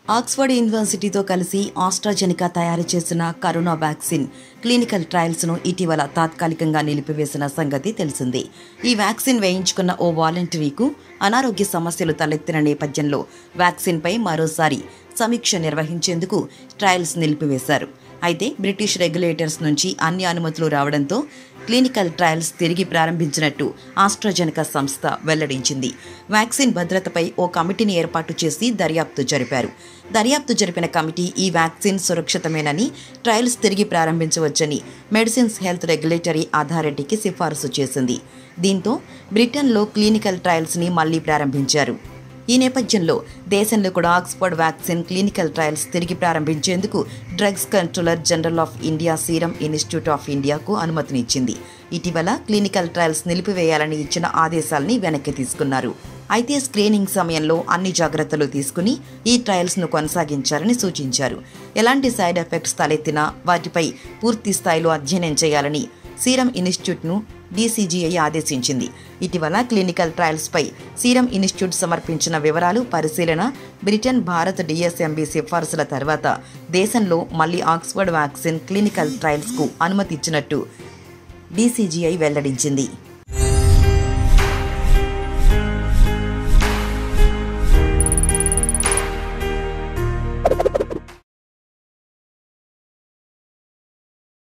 Oxford యూనివర్సిటీతో కలిసి AstraZeneca తయారు చేసిన కరోనా వ్యాక్సిన్ క్లినికల్ ట్రయల్స్ను ఇటీవల తాత్కాలికంగా నిలిపివేసిన సంగతి తెలిసిందే ఈ వ్యాక్సిన్ వేయించుకున్న ఓ వాలంటీర్కు అనారోగ్య సమస్యలు తలెత్తిన నేపథ్యంలో వ్యాక్సిన్పై మరోసారి సమీక్ష నిర్వహించేందుకు ట్రయల్స్ నిలిపివేశారు అయితే బ్రిటిష్ రెగ్యులేటర్స్ నుంచి అన్ని అనుమతులు రావడంతో క్లినికల్ ట్రయల్స్ తిరిగి ప్రారంభించినట్టు ఆస్ట్రాజెనకా సంస్థ వెల్లడించింది వ్యాక్సిన్ భద్రతపై ఓ కమిటీని ఏర్పాటు చేసి దర్యాప్తు జరిపారు దర్యాప్తు జరిపిన కమిటీ ఈ వ్యాక్సిన్ సురక్షితమేనని ట్రయల్స్ తిరిగి ప్రారంభించవచ్చని మెడిసిన్స్ హెల్త్ రెగ్యులేటరీ అథారిటీకి సిఫారసు చేసింది దీంతో బ్రిటన్లో క్లినికల్ ట్రయల్స్ని మళ్లీ ప్రారంభించారు ఈ నేపథ్యంలో దేశంలో కూడా ఆక్స్ఫర్డ్ వ్యాక్సిన్ క్లినికల్ ట్రయల్స్ తిరిగి ప్రారంభించేందుకు drugs controller general of India Serum Institute of ఇండియాకు అనుమతినిచ్చింది ఇటీవల క్లినికల్ ట్రయల్స్ నిలిపివేయాలని ఇచ్చిన ఆదేశాల్ని వెనక్కి తీసుకున్నారు అయితే స్క్రీనింగ్ సమయంలో అన్ని జాగ్రత్తలు తీసుకుని ఈ ట్రయల్స్ను కొనసాగించాలని సూచించారు ఎలాంటి సైడ్ ఎఫెక్ట్స్ తలెత్తినా వాటిపై పూర్తి స్థాయిలో అధ్యయనం చేయాలని సీరం ఇన్స్టిట్యూట్ను డీసీజీఐ ఆదేశించింది ఇటీవల క్లినికల్ ట్రయల్స్పై సీరం ఇన్స్టిట్యూట్ సమర్పించిన వివరాలు పరిశీలన బ్రిటన్ భారత్ డిఎస్ఎంబి సిఫార్సుల తర్వాత దేశంలో మళ్లీ ఆక్స్ఫర్డ్ వ్యాక్సిన్ క్లినికల్ ట్రయల్స్కు అనుమతి ఇచ్చినట్టు డీసీజీఐ వెల్లడించింది